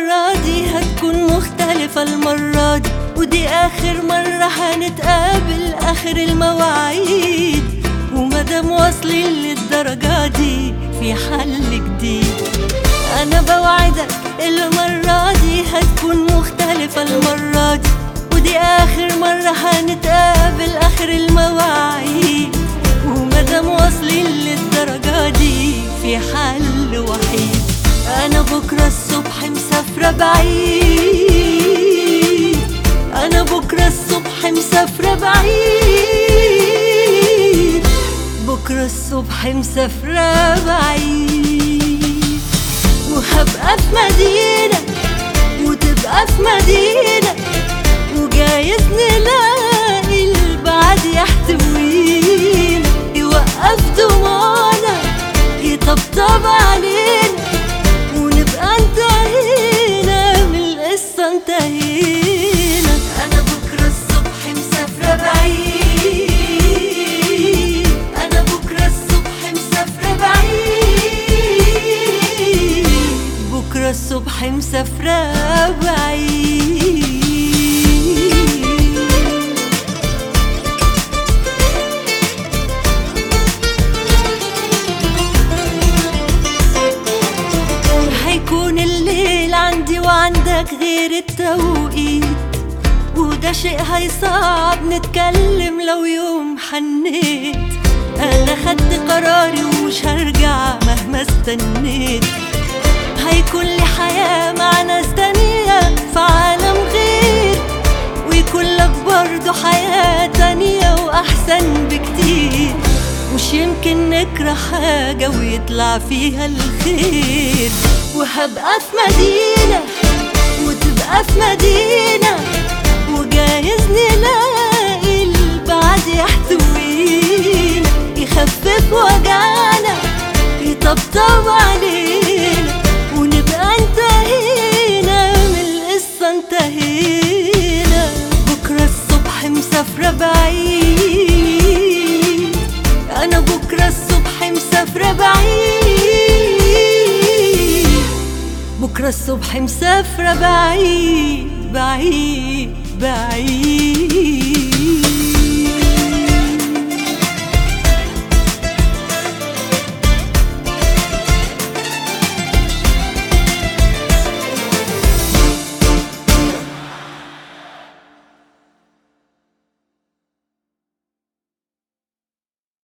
المرة دي هتكون مختلفة المرة دي ودي آخر مرة هنتقابل آخر المواعيد ومادام واصلين للدرجة دي في حل جديد أنا بوعدك المرة دي هتكون مختلفة المرة دي ودي آخر مرة هنتقابل آخر المواعيد ومادام واصلين للدرجة دي في حل وحيد أنا بكرة الصبح مسافرة بعيد أنا بكرة الصبح مسافرة بعيد بكرة الصبح مسافرة بعيد وهبقى في مدينة وتبقى في مدينة وجايز نلاقي البعد يحتوينا يوقف دموعنا يطبطب علينا ونبقى انتهينا من القصة انتهينا أنا بكرة الصبح مسافرة بعيد أنا بكرة الصبح مسافرة بعيد بكرة الصبح مسافرة بعيد هيكون الليل عندي وعندك غير التوقيت وده شيء هيصعب نتكلم لو يوم حنيت انا خدت قراري ومش هرجع مهما استنيت هيكون لي حياة مع ناس تانية في عالم غير ويكون لك برضه حياة تانية وأحسن بكتير مش يمكن نكره حاجة ويطلع فيها الخير وهبقى في مدينة وتبقى في مدينة وجايز نلاقي البعد يحتوينا يخفف وجعنا يطبطب علينا ونبقى انتهينا من القصة انتهينا بكرة الصبح مسافرة بعيد أنا بكرة الصبح مسافرة بعيد بكرة الصبح مسافرة بعيد بعيد بعيد